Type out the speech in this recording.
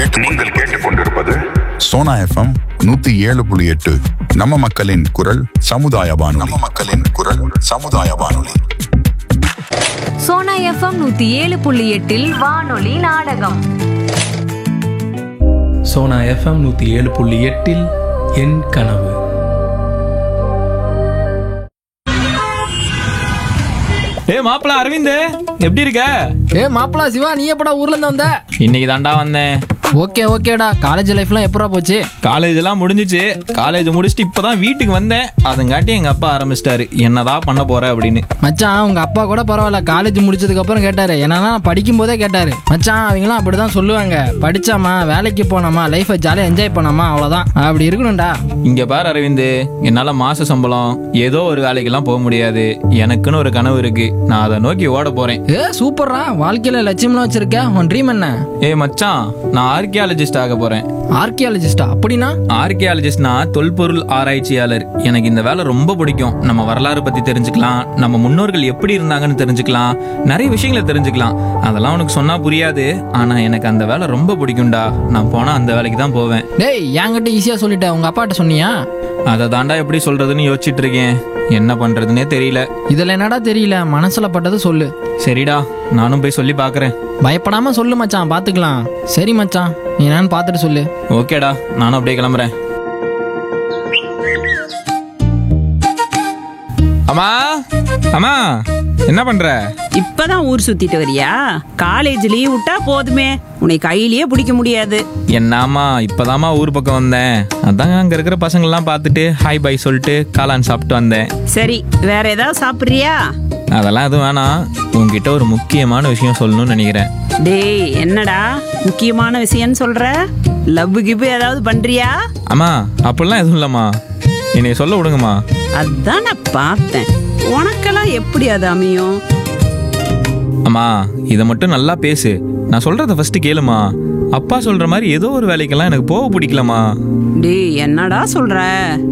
நீங்கள் கேட்டுக்கொண்டிருப்பது சோனா எஃப்எம் நூத்தி ஏழு புள்ளி எட்டு நம்ம மக்களின் குரல் சமுதாய வானொலி நம்ம மக்களின் குரல் சமுதாய வானொலி சோனா எஃப்எம் நூத்தி ஏழு புள்ளி எட்டில் வானொலி நாடகம் சோனா எஃப்எம் நூற்றி ஏழு புள்ளி எட்டில் என் கனவு ஏ மாப்பிள அரவிந்த் எப்படி இருக்க ஏ மாப்பிளா சிவா நீ எப்படா ஊர்ல இருந்து வந்த இன்னைக்கு தாண்டா வந்தேன் ஓகே ஓகேடா காலேஜ் லைஃப்லாம் எப்படா போச்சு காலேஜ் எல்லாம் முடிஞ்சிச்சு காலேஜ் முடிச்சுட்டு இப்பதான் வீட்டுக்கு வந்தேன் அதங்காட்டி எங்க அப்பா ஆரம்பிச்சிட்டாரு என்னதான் பண்ண போற அப்படின்னு மச்சான் உங்க அப்பா கூட பரவாயில்ல காலேஜ் முடிச்சதுக்கு அப்புறம் கேட்டாரு என்னன்னா படிக்கும் போதே கேட்டாரு மச்சான் அவங்களாம் அப்படிதான் சொல்லுவாங்க படிச்சாமா வேலைக்கு போனாமா லைஃபை ஜாலியா என்ஜாய் பண்ணாமா அவ்வளவுதான் அப்படி இருக்கணும்டா இங்க பாரு அரவிந்த் என்னால மாச சம்பளம் ஏதோ ஒரு வேலைக்கெல்லாம் போக முடியாது எனக்குன்னு ஒரு கனவு இருக்கு நான் அதை நோக்கி ஓட போறேன் ஏ சூப்பர்ரா வாழ்க்கையில லட்சியம்லாம் வச்சிருக்க உன் ட்ரீம் என்ன ஏ மச்சான் நான் ஆர்கியாலஜிஸ்ட் ஆக போறேன் ஆர்கியாலஜிஸ்டா அப்படின்னா ஆர்கியாலஜிஸ்ட்னா தொல்பொருள் ஆராய்ச்சியாளர் எனக்கு இந்த வேலை ரொம்ப பிடிக்கும் நம்ம வரலாறு பத்தி தெரிஞ்சுக்கலாம் நம்ம முன்னோர்கள் எப்படி இருந்தாங்கன்னு தெரிஞ்சுக்கலாம் நிறைய விஷயங்களை தெரிஞ்சுக்கலாம் அதெல்லாம் உனக்கு சொன்னா புரியாது ஆனா எனக்கு அந்த வேலை ரொம்ப பிடிக்கும்டா நான் போனா அந்த வேலைக்கு தான் போவேன் டேய் என்கிட்ட ஈஸியா சொல்லிட்டேன் உங்க அப்பாட்ட சொன்னியா அதை தாண்டா எப்படி சொல்றதுன்னு யோசிச்சுட்டு இருக்கேன் என்ன பண்றதுனே தெரியல இதுல என்னடா தெரியல மனசுல பட்டது சொல்லு சரிடா நானும் போய் சொல்லி பார்க்கறேன் பயப்படாம சொல்லு மச்சான் பாத்துக்கலாம் சரி மச்சான் நீ என்னன்னு பார்த்துட்டு சொல்லு ஓகேடா நானும் அப்படியே கிளம்புறேன் அம்மா அம்மா என்ன பண்ற இப்பதான் ஊர் சுத்திட்டு வரியா காலேஜ் லீவ் விட்டா போதுமே உன்னை கையிலேயே பிடிக்க முடியாது என்னாமா இப்பதாம்மா ஊர் பக்கம் வந்தேன் அதான் அங்க இருக்கிற பசங்கள்லாம் பார்த்துட்டு ஹாய் பை சொல்லிட்டு காளான் சாப்பிட்டு வந்தேன் சரி வேற ஏதாவது சாப்பிடுறியா அதெல்லாம் எதுவும் வேணாம் உன்கிட்ட ஒரு முக்கியமான விஷயம் சொல்லணும்னு நினைக்கிறேன் டேய் என்னடா முக்கியமான விஷயம்னு சொல்ற லவ் கிவ் ஏதாவது பண்றியா அம்மா அப்படிலாம் எதுவும் இல்லைம்மா என்னை சொல்ல விடுங்கம்மா அதான் நான் பார்த்தேன் உனக்கெல்லாம் எப்படி அது அமையும் அம்மா இதை மட்டும் நல்லா பேசு நான் சொல்றத ஃபர்ஸ்ட் கேளுமா அப்பா சொல்ற மாதிரி ஏதோ ஒரு வேலைக்கெல்லாம் எனக்கு போக பிடிக்கலம்மா டேய் என்னடா சொல்ற